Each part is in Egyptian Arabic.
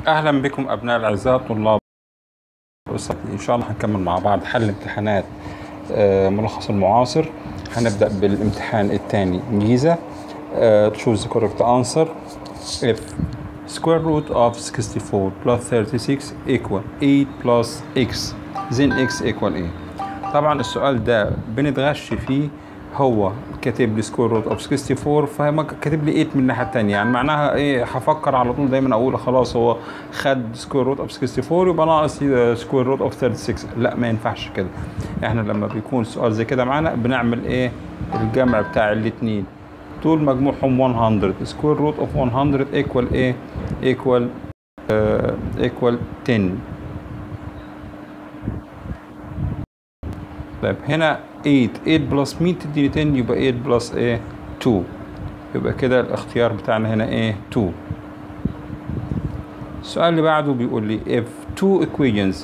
اهلا بكم ابناء الاعزاء طلاب ان شاء الله هنكمل مع بعض حل امتحانات آه، ملخص المعاصر هنبدا بالامتحان الثاني جيزه choose the correct answer if square root of 64 plus 36 equal 8 plus x then x equal ايه طبعا السؤال ده بنتغش فيه هو كاتب لي سكوير روت اوف 64 فهو كاتب لي 8 من الناحيه الثانيه يعني معناها ايه هفكر على طول دايما اقول خلاص هو خد سكوير روت اوف 64 يبقى ناقص سكوير روت اوف 36 لا ما ينفعش كده احنا لما بيكون سؤال زي كده معانا بنعمل ايه الجمع بتاع الاثنين دول مجموعهم 100 سكوير روت اوف 100 ايكوال ايه ايكوال ايكوال 10 طيب هنا 8 8 بلس مين تديني 10 يبقى 8 بلس ايه 2 يبقى كده الاختيار بتاعنا هنا ايه 2 السؤال اللي بعده بيقول لي if two equations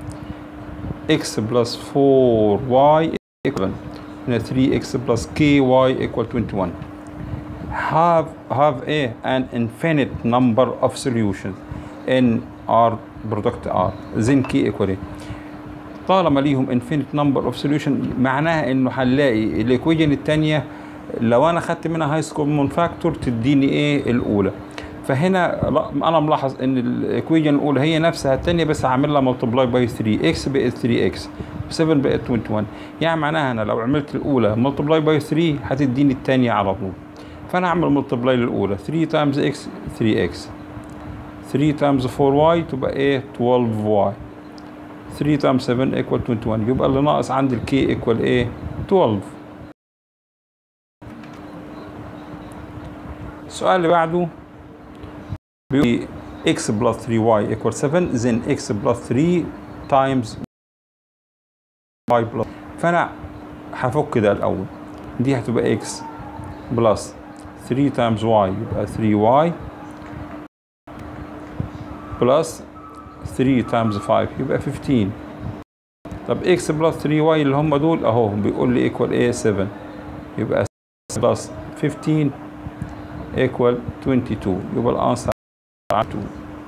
x plus 4y equal هنا 3x plus ky equal 21 have have a an infinite number of solutions in R product R then k equal ايه طالما ليهم infinite number of solution معناها انه هنلاقي الايكويجن الثانيه لو انا خدت منها هاي كومن فاكتور تديني ايه الاولى فهنا انا ملاحظ ان الايكويجن الاولى هي نفسها الثانيه بس هعمل لها ملتبلاي باي 3 اكس بقت 3 اكس 7 بقت 21 يعني معناها انا لو عملت الاولى ملتبلاي باي 3 هتديني الثانيه على طول فانا اعمل ملتبلاي للاولى 3 تايمز اكس 3 اكس 3 تايمز 4 واي تبقى ايه 12 واي 3 تايمز 7 ايكوال 21 يبقى اللي ناقص عندي الكي ايكوال ايه 12 السؤال اللي بعده بيقول لي x plus 3y equal 7 then x plus 3 times y plus فانا هفك ده الاول دي هتبقى x plus 3 times y يبقى 3y plus 3 times 5 يبقى 15 طب x plus 3y اللي هم دول اهو بيقول لي equal ايه 7 يبقى plus 15 equal 22 يبقى الانسر 2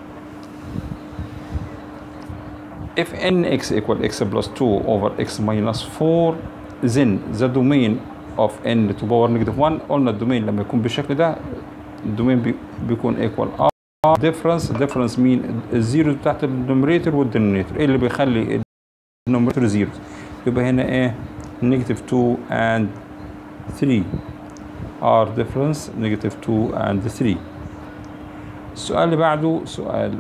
if nx equal x plus 2 over x minus 4 then the domain of n to power negative 1 قلنا الدومين لما يكون بالشكل ده الدومين بي بيكون equal r difference difference مين الزيرو بتاعت النوميريتور والدينومينيتور ايه اللي بيخلي النوميريتور زيرو يبقى هنا ايه نيجاتيف 2 and 3 r difference negative 2 and 3 السؤال اللي بعده سؤال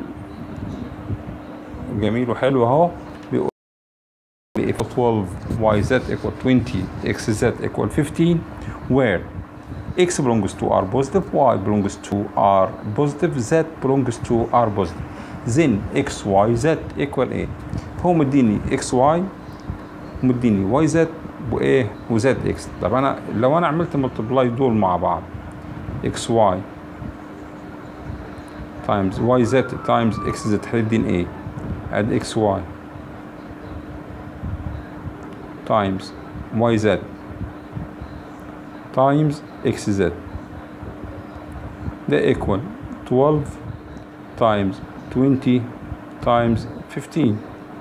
جميل وحلو اهو بيقول لي if 12 yz equal 20 xz equal 15 where x belongs to r positive y belongs to r positive z belongs to r positive then x y z equal ايه هو مديني x y مديني y z وايه وزد اكس طب انا لو انا عملت ملتبلاي دول مع بعض اكس واي تايمز واي زد تايمز اكس زد هيديني ايه اد اكس واي تايمز واي زد تايمز اكس زد ده ايكوال 12 تايمز 20 تايمز 15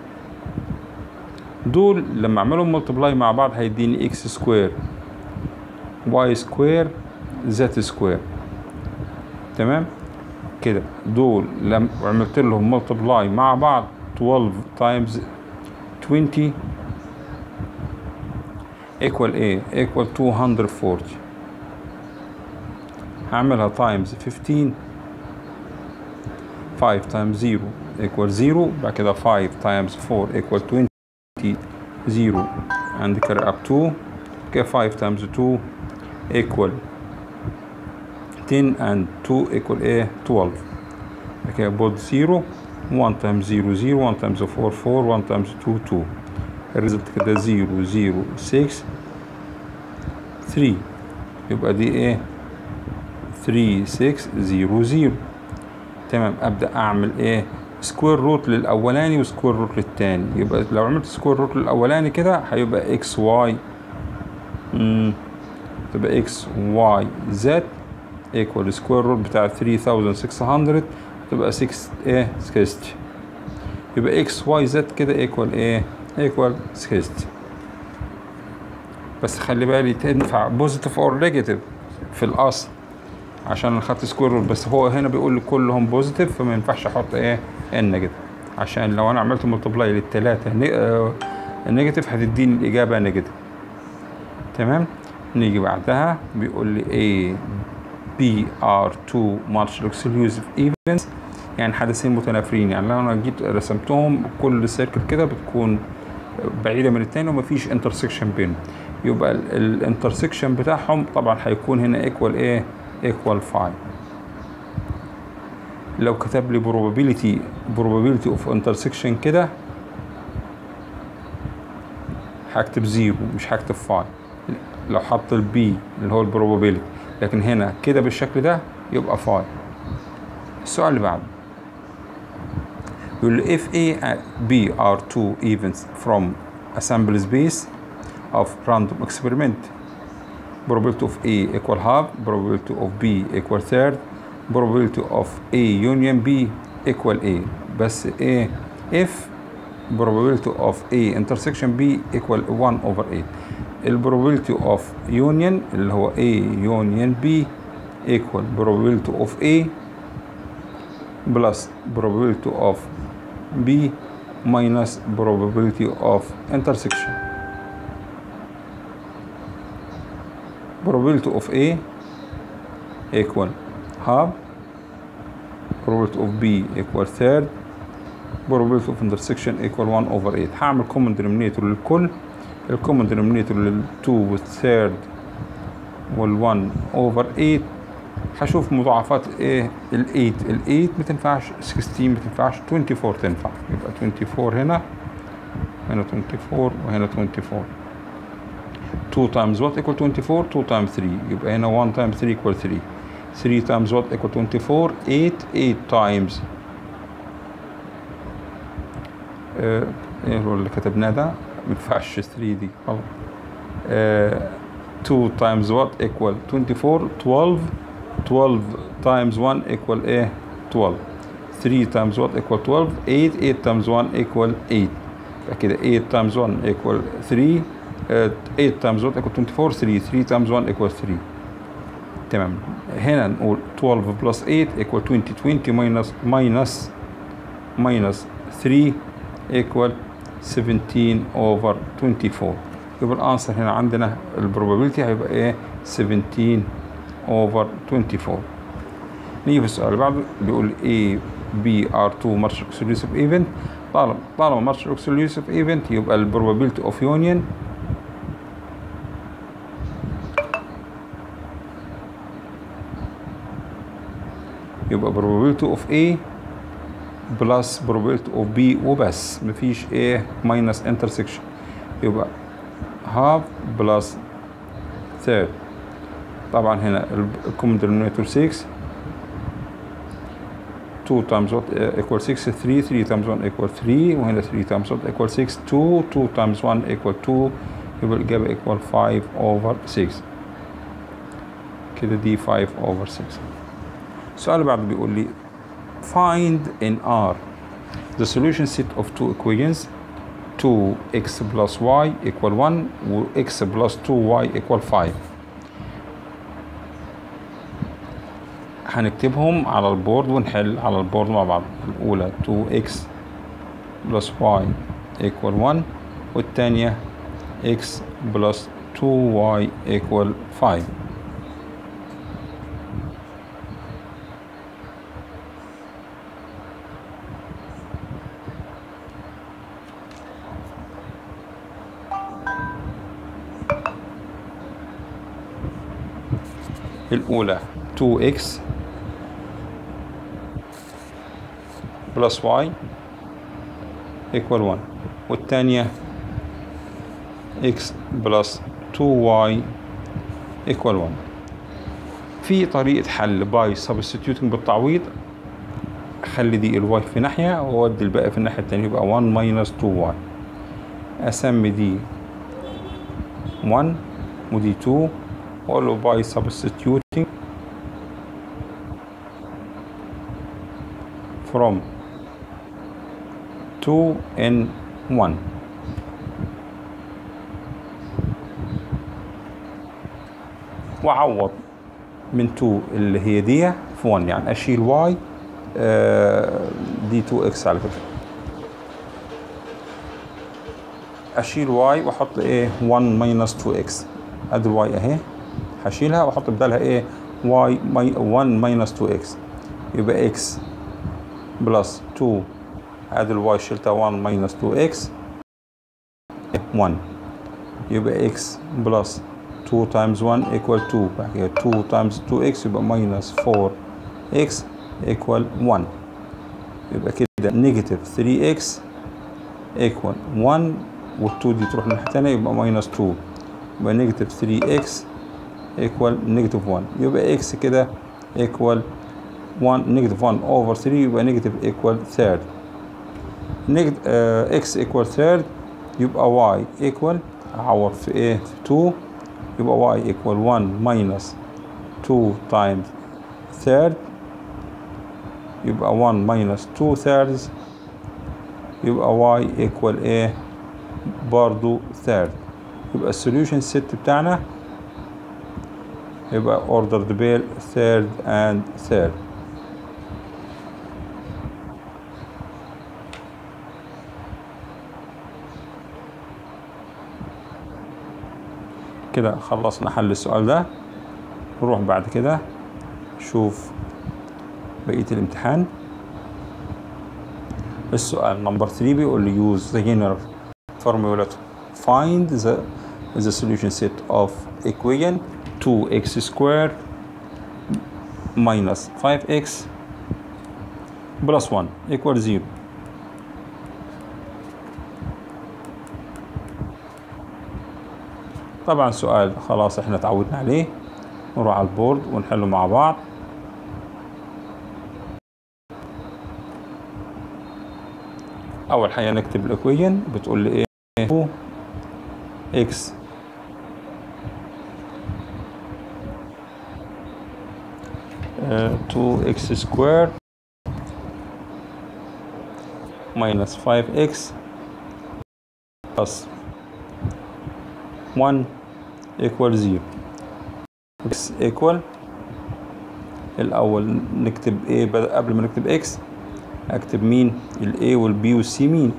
دول لما اعملهم ملتبلاي مع بعض هيديني اكس سكوير واي سكوير زد سكوير تمام كده دول لما عملت لهم ملتبلاي مع بعض 12 تايمز 20 ايكوال ايه ايكوال 240 هعملها تايمز 15 5 تايمز 0 ايكوال 0 بعد كده 5 تايمز 4 ايكوال 20 0 and carry up 2 okay 5 times 2 equal 10 and 2 equal a 12 okay both 0 1 times 0 0 1 times 4 4 1 times 2 2 الريزلت كده 0 0 6 3 يبقى دي ايه 3 6 0 0 تمام ابدا اعمل ايه سكوير روت للاولاني وسكوير روت للتاني يبقى لو عملت سكوير روت للاولاني كده هيبقى اكس واي تبقى اكس واي زد ايكوال سكوير روت بتاع 3600 تبقى 6 ايه 60 يبقى اكس واي زد كده ايكوال ايه ايكوال 60 بس خلي بالي تنفع بوزيتيف اور نيجاتيف في الاصل عشان انا خدت سكوير رول بس هو هنا بيقول لي كلهم بوزيتيف فما ينفعش احط ايه النيجاتيف عشان لو انا عملت ملتبلاي للثلاثه النيجاتيف هتديني الاجابه نيجاتيف تمام نيجي بعدها بيقول لي A B are two mutual exclusive events يعني حدثين متنافرين يعني لو انا جيت رسمتهم كل سيركل كده بتكون بعيده من التاني ومفيش انترسكشن بينهم يبقى الانترسكشن بتاعهم طبعا هيكون هنا ايكوال ايه ايكوال 5 لو كتب لي probability probability of intersection كده هكتب زيرو مش هكتب 5 لو حط البي اللي هو البروبابيلتي لكن هنا كده بالشكل ده يبقى 5 السؤال اللي بعده يقول لي if A and B are two events from a sample space of random experiment probability of A equal half probability of B equal third probability of A union B equal A بس A if probability of A intersection B equal 1 over 8 البروبابيلتي of union اللي هو A union B equal probability of A plus probability of B minus probability of intersection probability of A equal half probability of B equal third probability of intersection equal 1 over 8 هعمل common denominator للكل الكومن denominator لل 2 والثيرد وال 1 over 8 هشوف مضاعفات ايه ال 8 ال 8 ما تنفعش 16 ما تنفعش 24 تنفع يبقى 24 هنا هنا 24 وهنا 24 2 times what equal 24 2 times 3 يبقى هنا 1 times 3 equal 3 3 times what equal 24 8 8 times آه ايه هو اللي كتبناه ده ما ينفعش 3 دي غلط آه 2 times what equal 24 12 12 times 1 equal ايه 12 3 times what equal 12 8 8 times 1 equal 8 يبقى كده 8 times 1 equal 3 uh, 8 times 1 equal 24 3 3 times 1 equal 3 تمام هنا نقول 12 plus 8 equal 20 20 minus minus minus 3 equal 17 over 24 يبقى الانسر هنا عندنا البروبابيلتي هيبقى ايه 17 over 24 نيجي في السؤال اللي بعده بيقول A B are two mutual exclusive event طالما طالما mutual exclusive event يبقى ال probability of union يبقى probability of A plus probability of B وبس مفيش A minus intersection يبقى half plus third طبعا هنا الكومن denominator 6 2 times what equal 6 3 3 times 1 equal 3 وهنا 3 times what equal 6 2 2 times 1 equal 2 يبقى الإجابة equal 5 over 6 كده دي 5 over 6 السؤال اللي بعده بيقول لي find in R the solution set of two equations 2x plus y equal 1 و x plus 2y equal 5 هنكتبهم على البورد ونحل على البورد مع بعض الأولى 2x plus y equal 1 والتانية x plus 2y equal 5 الأولى 2x plus y equal 1 والثانية x plus 2y equal 1 في طريقة حل باي substituting بالتعويض خلي دي الواي في ناحية وودي الباقي في الناحية التانية يبقى 1 minus 2y أسمي دي 1 ودي 2 واقول له باي substituting from 2 in 1 واعوض من 2 اللي هي دي في 1 يعني اشيل واي دي 2 اكس على فكره اشيل واي واحط ايه 1 ماينس 2 اكس ادي الواي اهي هشيلها واحط بدالها ايه واي 1 ماينس 2 اكس يبقى اكس بلس 2 ادي الواي شلتها 1 ماينس 2 اكس 1 يبقى اكس بلس 2 times 1 equal 2 بعد كده 2 times 2x يبقى minus 4x equal 1 يبقى كده negative 3x equal 1 وال 2 دي تروح الناحية التانية يبقى minus 2 يبقى negative 3x equal negative 1 يبقى x كده equal 1 negative 1 over 3 يبقى negative equal third negative uh, x equal third يبقى y equal أعوض في ايه في 2 يبقى y equal 1 minus 2 times third يبقى 1 minus 2 thirds يبقى y equal ايه برضو third يبقى السوليوشن set بتاعنا يبقى ordered pair third and third كده خلصنا حل السؤال ده نروح بعد كده نشوف بقية الامتحان السؤال نمبر 3 بيقول لي use the general formula to find the the solution set of equation 2x squared minus 5x plus 1 equal 0 طبعا سؤال خلاص احنا تعودنا عليه نروح على البورد ونحله مع بعض اول حاجه نكتب الاكويجن بتقول لي ايه 2 اكس two x square minus 5x plus 1 equal 0 x equal الأول نكتب A بدأ قبل ما نكتب x أكتب مين ال A وال B وال C مين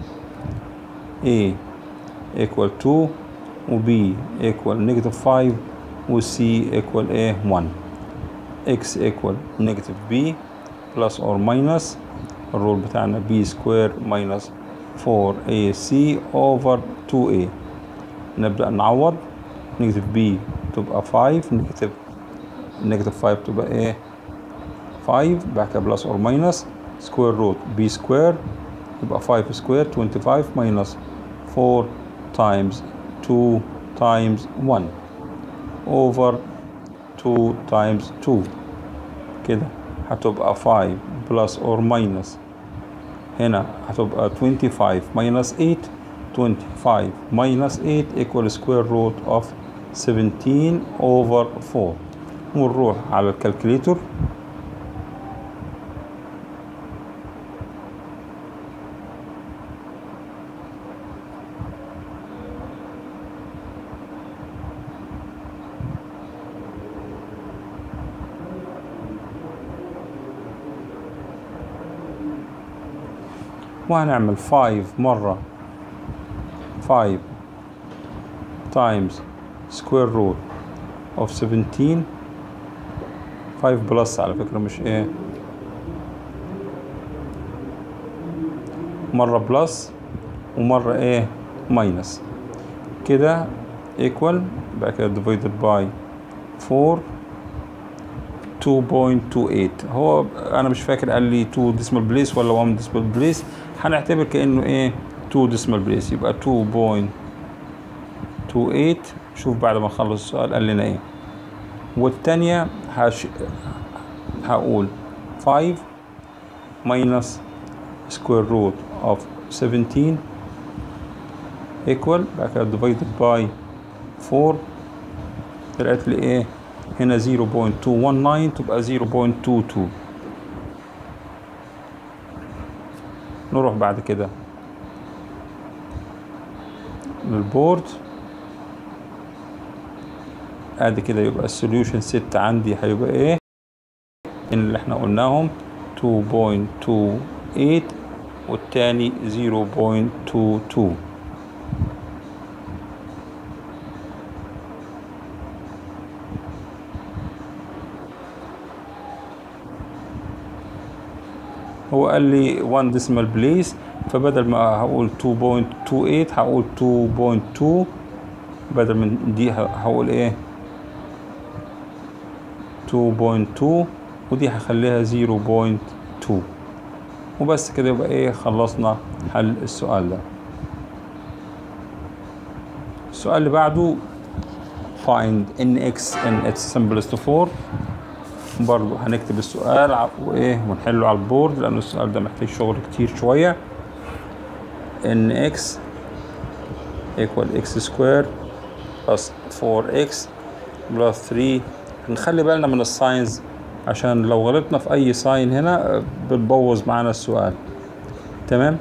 A equal 2 و B equal negative 5 و C equal A 1 x equal negative b plus or minus الرول بتاعنا b square minus 4ac over 2a نبدأ نعوض negative b تبقى 5 negative negative 5 تبقى ايه 5 بعد كده plus or minus square root b square يبقى 5 square 25 minus 4 times 2 times 1 over 2 times 2 كده هتبقى 5 plus or minus هنا هتبقى 25 minus 8 25 minus 8 equal square root of 17 over 4 ونروح على الكالكوليتور وهنعمل 5 مرة 5 times square root of 17 5 بلس على فكرة مش ايه مرة بلس ومرة ايه ماينس كده equal بعد كده divided by 4 2.28 هو انا مش فاكر قال لي 2 decimal place ولا 1 decimal place هنعتبر كانه ايه 2 decimal place يبقى 2.28 شوف بعد ما نخلص السؤال قال لنا ايه والتانية هش... هقول 5 minus square root of 17 equal بعد كده divided by 4 طلعت لي ايه هنا 0.219 تبقى 0.22 نروح بعد كده للبورد ادي كده يبقى السوليوشن ست عندي هيبقى ايه اللي احنا قلناهم 2.28 والتاني 0.22 هو قال لي 1 decimal place فبدل ما هقول 2.28 هقول 2.2 بدل من دي هقول ايه 2.2 ودي هخليها 0.2 وبس كده يبقى ايه خلصنا حل السؤال ده السؤال اللي بعده find nx in its simplest form برضو هنكتب السؤال ع- وايه ونحله على البورد لان السؤال ده محتاج شغل كتير شوية nx equal x square plus 4x plus 3 نخلي بالنا من الساينز عشان لو غلطنا في اي ساين هنا آه، بتبوظ معانا السؤال تمام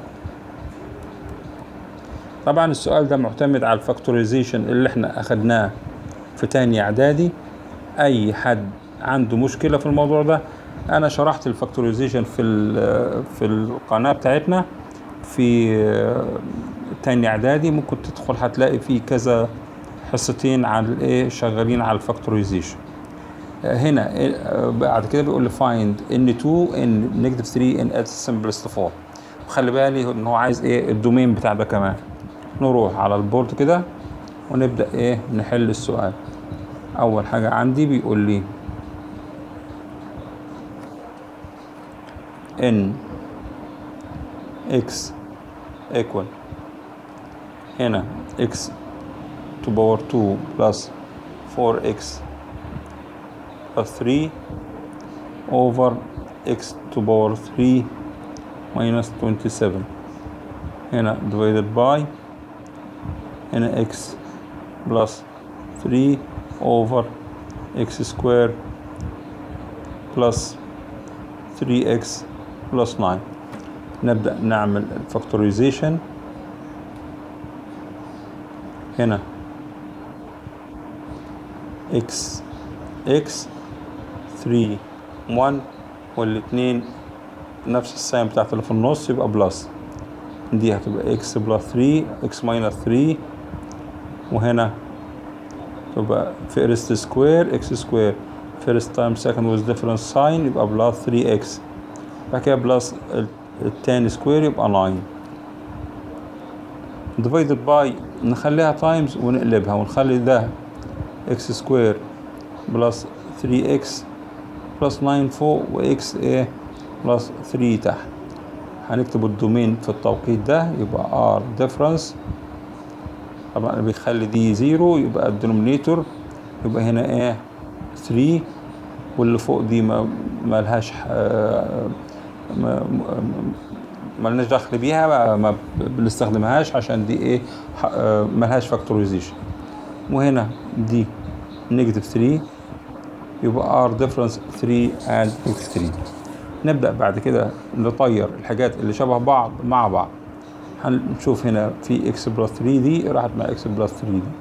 طبعا السؤال ده معتمد على الفاكتورايزيشن اللي احنا اخدناه في تاني اعدادي اي حد عنده مشكله في الموضوع ده انا شرحت الفاكتورايزيشن في ال- في القناه بتاعتنا في آه، تاني اعدادي ممكن تدخل هتلاقي فيه كذا حصتين على الايه شغالين على الفاكتورايزيشن هنا آه، بعد كده بيقول لي find ان 2 ان نيجاتيف 3 ان ات simplest form وخلي بالي ان هو عايز ايه الدومين بتاع ده كمان نروح على البورد كده ونبدا ايه نحل السؤال اول حاجه عندي بيقول لي ان x equal هنا x to power 2 plus 4x plus 3 over x to power 3 minus 27 هنا divided by هنا x plus 3 over x square plus 3x plus 9 نبدأ نعمل الفاكتورايزيشن هنا x x 3 1 والاتنين نفس الساين بتاعت اللي في النص يبقى بلس دي هتبقى x بلس 3 x ماينس 3 وهنا تبقى فيرست سكوير x سكوير فيرست تايم سكند with different ساين يبقى بلس 3x بعد كده بلس التاني سكوير يبقى 9 divided by نخليها تايمز ونقلبها ونخلي ده x سكوير بلس 3x بلس 9 فوق و x ايه بلس 3 تحت هنكتب الدومين في التوقيت ده يبقى r difference طبعا اللي بيخلي دي زيرو يبقى الدينومينيتور يبقى هنا ايه 3 واللي فوق دي ما ملهاش آه، ما ما- ملناش دخل بيها ما, ما بنستخدمهاش عشان دي ايه ح- آه، ملهاش فاكتورايزيشن وهنا دي نيجاتيف 3 يبقى ار ديفرنس 3 اند اكس 3 نبدا بعد كده نطير الحاجات اللي شبه بعض مع بعض هنشوف هنا في اكس بلس 3 دي راحت مع اكس بلس 3 دي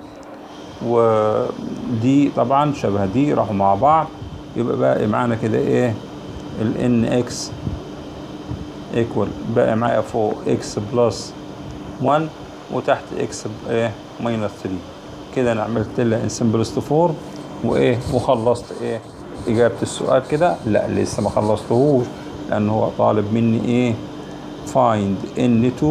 ودي طبعا شبه دي راحوا مع بعض يبقى باقي معانا كده ايه ال ان اكس ايكوال باقي معايا فوق اكس بلس 1 وتحت اكس ايه ماينس 3 كده انا عملت لها ان سمبلست فورم وايه وخلصت ايه اجابه السؤال كده لا لسه ما خلصتهوش لان هو طالب مني ايه find n2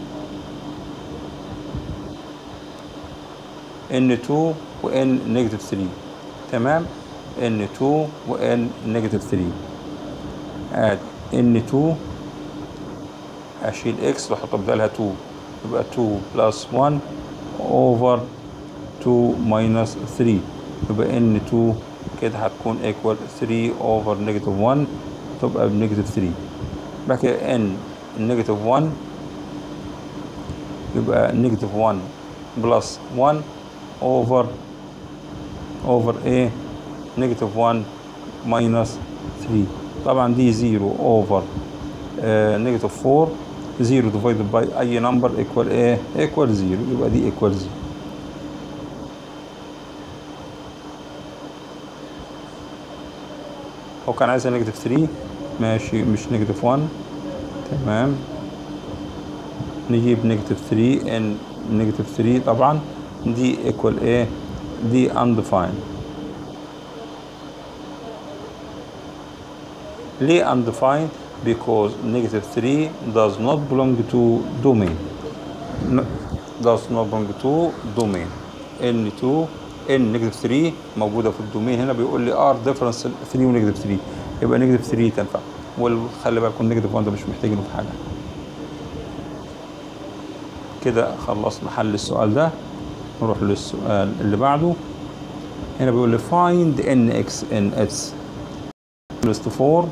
n2 و n نيجاتيف 3 تمام n2 و n نيجاتيف 3 اد n2 اشيل x واحط بدالها 2 يبقى 2 بلس 1 اوفر 2 ماينس 3 يبقى n2 كده هتكون equal 3 اوفر نيجاتيف 1 تبقى بنيجاتيف 3 بعد كده n نيجاتيف 1 يبقى نيجاتيف 1 بلس 1 اوفر اوفر ايه نيجاتيف 1 ماينس 3 طبعا دي 0 اوفر نيجاتيف 4 0 divided by اي نمبر equal ايه equal 0 يبقى دي equal 0 هو كان عايزها نيجاتيف 3 ماشي مش نيجاتيف 1 تمام نجيب نيجاتيف 3 ان نيجاتيف 3 طبعا دي equal ايه دي undefined ليه undefined because negative 3 does not belong to domain No- does not belong to domain n2 n negative 3 موجودة في الدومين هنا بيقول لي r difference 3 و negative 3 يبقى negative 3 تنفع وخلي بالكم negative 1 ده مش محتاجينه في حاجة كده خلصنا حل السؤال ده نروح للسؤال اللي بعده هنا بيقول لي find nx in its equals to 4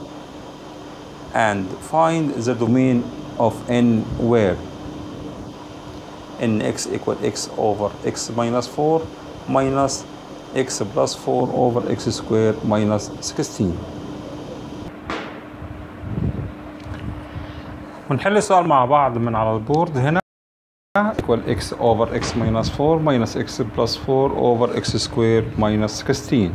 and find the domain of n where nx equal x over x minus 4 minus x plus 4 over x square minus 16 ونحل السؤال مع بعض من على البورد هنا equal x over x minus 4 minus x plus 4 over x square minus 16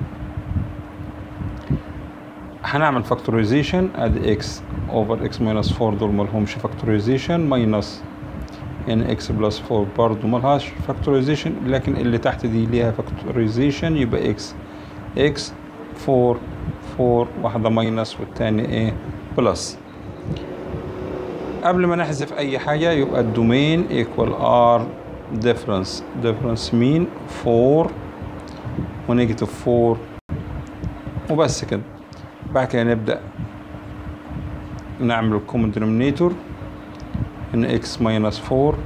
هنعمل فاكتورايزيشن ادي x over x minus 4 دول ملهمش فاكتورايزيشن minus ان x بلس 4 برضو ملهاش فاكتورايزيشن لكن اللي تحت دي ليها فاكتورايزيشن يبقى x x 4 4 واحدة ماينس والتاني ايه بلس قبل ما نحذف اي حاجة يبقى الدومين equal r difference difference مين 4 ونيجاتيف 4 وبس كده بعد كده نبدأ نعمل الكومن denominator ان x minus 4 و,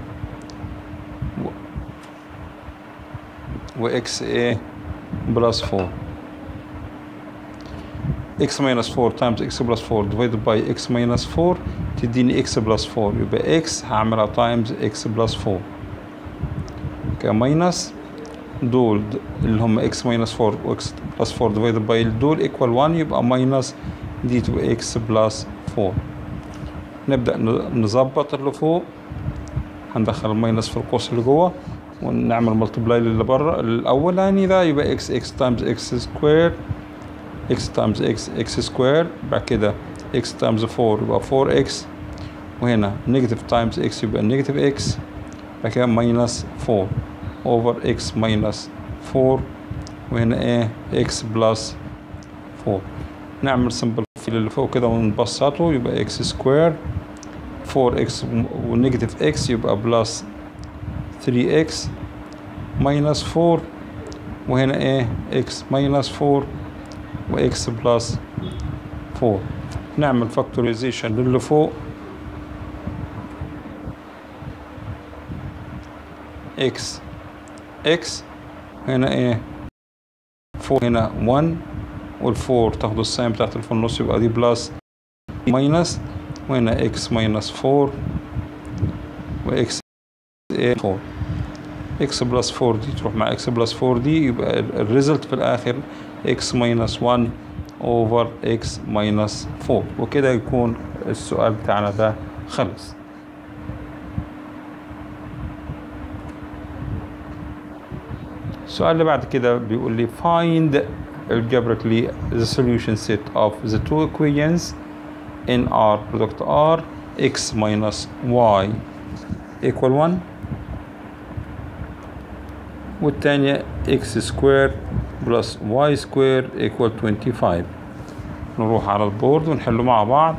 و x a plus 4 x minus 4 times x plus 4 divided by x minus 4 تديني x plus 4 يبقى x هعملها times x plus 4 كده minus دول اللي هم x minus 4 و x plus 4 divided by دول equal 1 يبقى minus دي تبقى x plus 4 نبدأ نظبط اللي فوق هندخل الماينس في القوس اللي جوه ونعمل ملتبلاي للي بره الاولاني ده يبقى x x times x square x times x x square بعد كده x times 4 يبقى 4x وهنا negative times x يبقى negative x بعد كده minus 4 over x minus 4 وهنا ايه x plus 4 نعمل simple اللي فوق كده ونبسطه يبقى x square 4x ونيجاتيف x يبقى بلس 3x minus 4 وهنا ايه x minus 4 و x بلس 4 نعمل فاكتورايزيشن للي فوق x x هنا ايه 4 هنا 1 والفور تاخدوا الساين بتاعت اللي في النص يبقى دي بلس ماينس وهنا اكس ماينس 4 واكس 4 اكس بلس 4 دي تروح مع اكس بلس 4 دي يبقى الريزلت في الاخر اكس ماينس 1 اوفر اكس ماينس 4 وكده يكون السؤال بتاعنا ده خلص السؤال اللي بعد كده بيقول لي find algebraically the solution set of the two equations in R product R x minus y equal 1 والتانية x square plus y square equal 25 نروح على البورد ونحله مع بعض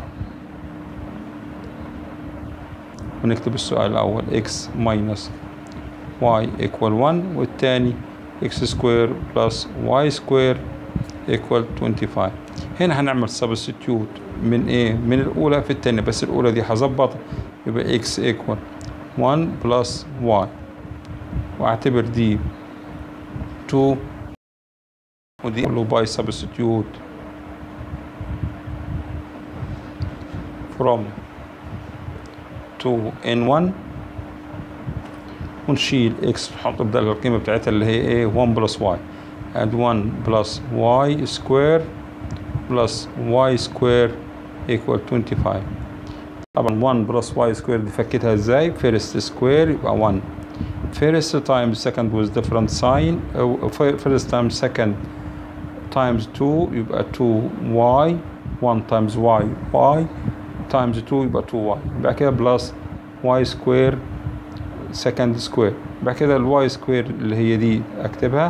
ونكتب السؤال الأول x minus y equal 1 والتاني x square plus y square equal 25 هنا هنعمل substitute من ايه من الاولى في التانية بس الاولى دي هظبطها يبقى x equal 1 plus y واعتبر دي 2 ودي له باي substitute from 2 in 1 ونشيل x نحط بدل القيمة بتاعتها اللي هي ايه 1 plus y add 1 plus y square plus y square equal 25 طبعا 1 بلس واي سكوير دي فكيتها ازاي فيرست سكوير يبقى 1 first times second with different sign أو first times second times 2 يبقى 2y 1 times y y times 2 يبقى 2y يبقى كده بلس y square second square يبقى كده الواي سكوير اللي هي دي اكتبها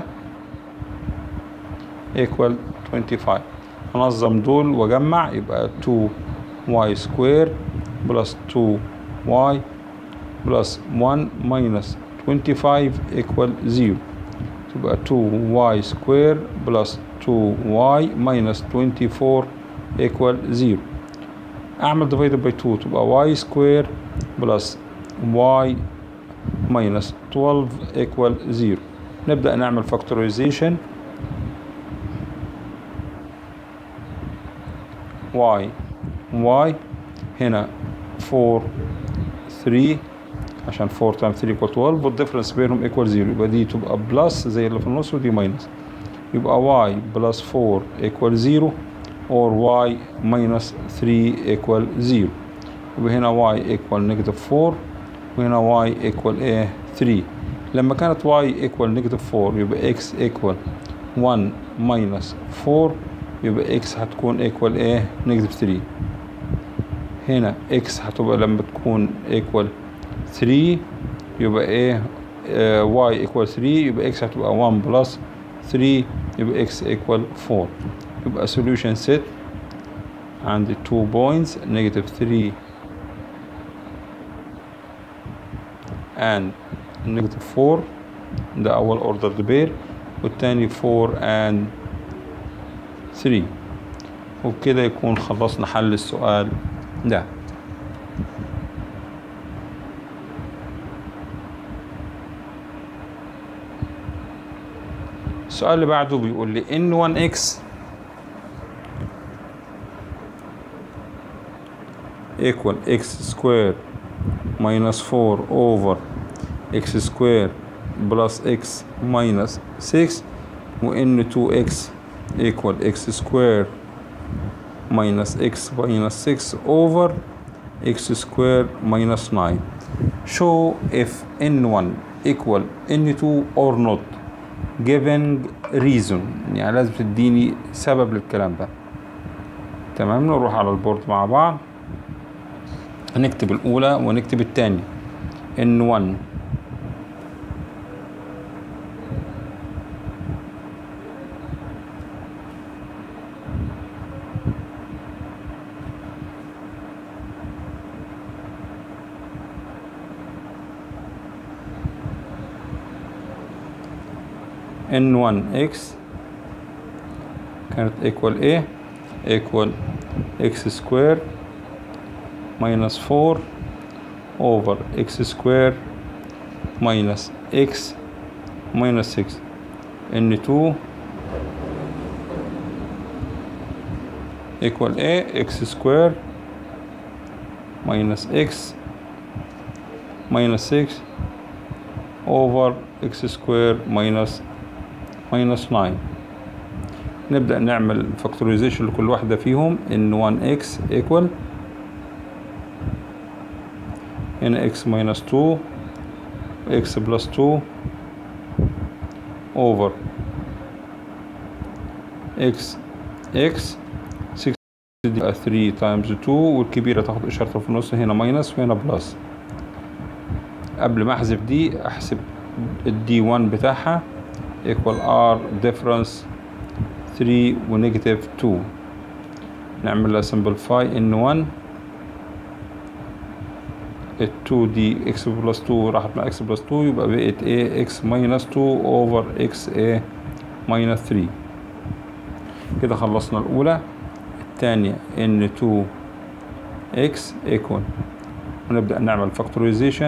equal 25 انظم دول واجمع يبقى 2y square plus 2y plus 1 minus 25 equal 0 تبقى 2y square plus 2y minus 24 equal 0 اعمل divided by 2 تبقى y square plus y minus 12 equal 0 نبدأ نعمل factorization y y هنا 4 3 عشان 4 times 3 equal 12 والديفرنس بينهم equal 0 يبقى دي تبقى بلس زي اللي في النص ودي ماينس يبقى y plus 4 equal 0 or y minus 3 equal 0 يبقى هنا y equal negative 4 وهنا y equal ايه 3 لما كانت y equal negative 4 يبقى x equal 1 minus 4 يبقى x هتكون equal ايه negative 3 هنا x هتبقى لما تكون equal 3 يبقى ايه آه y equal 3 يبقى x هتبقى 1 plus 3 يبقى x equal 4 يبقى solution set عندي 2 points negative 3 and negative 4 ده أول ordered pair والتاني 4 and 3 وبكده يكون خلصنا حل السؤال ده السؤال اللي بعده بيقول لي ان 1x equal x square minus 4 over x square plus x minus 6 و n 2x equal x square minus x minus 6 over x square minus 9 show if n1 equal n2 or not given reason يعني لازم تديني سبب للكلام ده تمام نروح على البورد مع بعض هنكتب الأولى ونكتب التانية N1 N1x كانت equal A equal x square minus 4 over x square minus x minus 6 n2 equal a x square minus x minus 6 over x square minus minus 9 نبدأ نعمل فاكتورايزيشن لكل واحدة فيهم ان 1x equal هنا x minus 2 x plus 2 over x x 6 دي 3 times 2 والكبيرة تاخد إشارة في النص هنا ماينس وهنا بلس قبل ما أحذف دي أحسب الدي 1 بتاعها equal r difference 3 ونيجاتيف 2 نعمل لها simplify in 1 ال 2 دي x بلس 2 راحت مع x بلس 2 يبقى بقت a x minus 2 over x a minus 3 كده خلصنا الأولى الثانية n 2 x equal ونبدأ نعمل factorization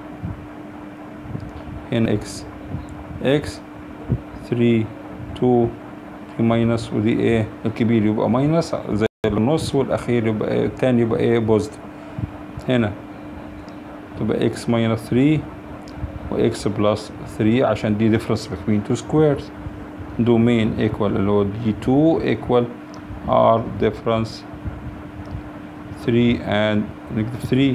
هنا x x 3 2 ماينس ودي ايه الكبير يبقى ماينس زي النص والاخير يبقى ايه التاني يبقى ايه بوزيتيف هنا تبقى اكس ماينس 3 واكس بلس 3 عشان دي ديفرنس between two squares دومين ايكوال اللي هو دي 2 ايكوال ار ديفرنس 3 and نيجاتيف 3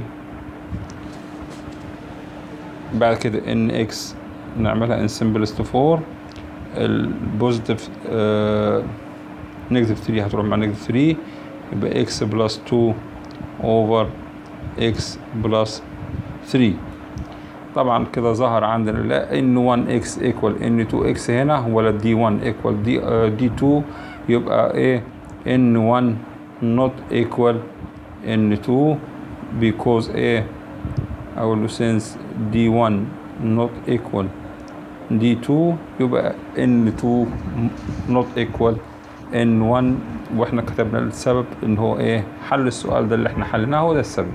بعد كده ان اكس نعملها ان simplest فور البوزيتيف نيجاتيف 3 هتروح مع نيجاتيف 3 يبقى اكس بلس 2 اوفر اكس بلس 3 طبعا كده ظهر عندنا لا ان 1 اكس ايكوال ان 2 اكس هنا ولا دي 1 ايكوال دي دي 2 يبقى ايه ان 1 not equal ان 2 because ايه اقول له since دي 1 not equal دي 2 يبقى ان 2 not equal ان 1 واحنا كتبنا السبب ان هو ايه حل السؤال ده اللي احنا حلناه هو ده السبب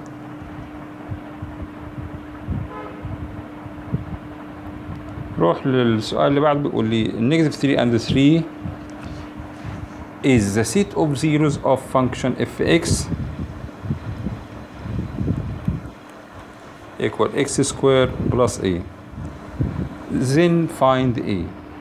روح للسؤال اللي بعده بيقول لي negative 3 and 3 is the set of zeros of function fx equal x square plus a then find a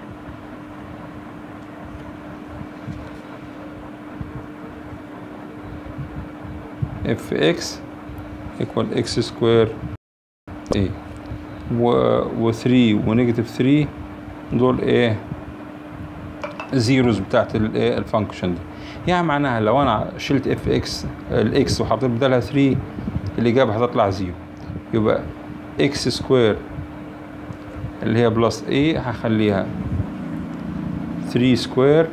fx equal x square a و, و 3 ونيجاتيف 3 دول ايه زيروز بتاعت الايه الفانكشن دي يعني معناها لو انا شلت اف اكس الاكس وحطيت بدالها 3 الاجابه هتطلع زيرو يبقى اكس سكوير اللي هي بلس اي هخليها 3 سكوير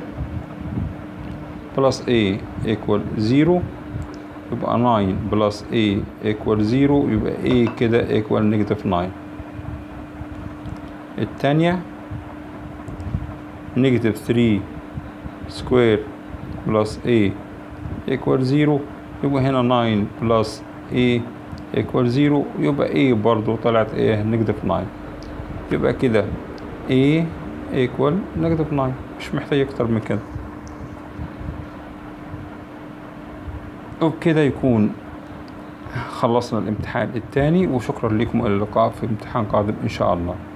بلس اي ايكوال زيرو يبقى 9 بلس a equal 0 يبقى a كده equal نيجاتيف 9 التانية نيجاتيف 3 سكوير بلس a equal 0 يبقى هنا 9 بلس a equal 0 يبقى a برضو طلعت ايه نيجاتيف 9 يبقى كده a equal نيجاتيف 9 مش محتاج اكتر من كده وبكده يكون خلصنا الامتحان الثاني وشكرا لكم الى اللقاء في امتحان قادم ان شاء الله